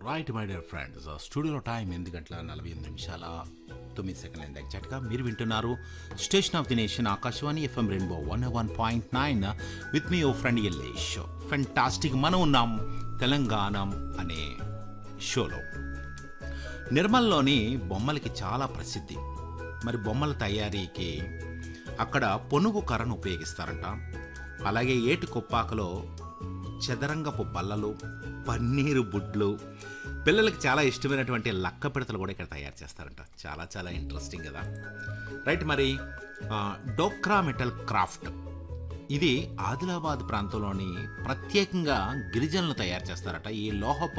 right my dear friends స్టూడియోలో time ఎనిమిది గంటల నలభై ఎనిమిది నిమిషాల తొమ్మిది సెకండ్ల అయింది ఎగ్జాక్ట్గా మీరు వింటున్నారు station of the nation Akashvani FM rainbow one one point nine with me ఓ ఫ్రెండ్ ఎల్లేష్ ఫెంటాస్టిక్ మనం ఉన్నాం తెలంగాణ అనే షోలో నిర్మల్లోని బొమ్మలకి చాలా ప్రసిద్ధి మరి బొమ్మల తయారీకి అక్కడ పొనుగు కర్రను ఉపయోగిస్తారంట అలాగే ఏటి కొప్పాకలో చదరంగపు బల్లలు పన్నీరు బుడ్లు పిల్లలకి చాలా ఇష్టమైనటువంటి లక్క పిడతలు కూడా ఇక్కడ తయారు చేస్తారంట చాలా చాలా ఇంట్రెస్టింగ్ కదా రైట్ మరి ఆ, డోక్రా మెటల్ క్రాఫ్ట్ ఇది ఆదిలాబాద్ ప్రాంతంలోని ప్రత్యేకంగా గిరిజనులు తయారు చేస్తారట ఈ లోహపు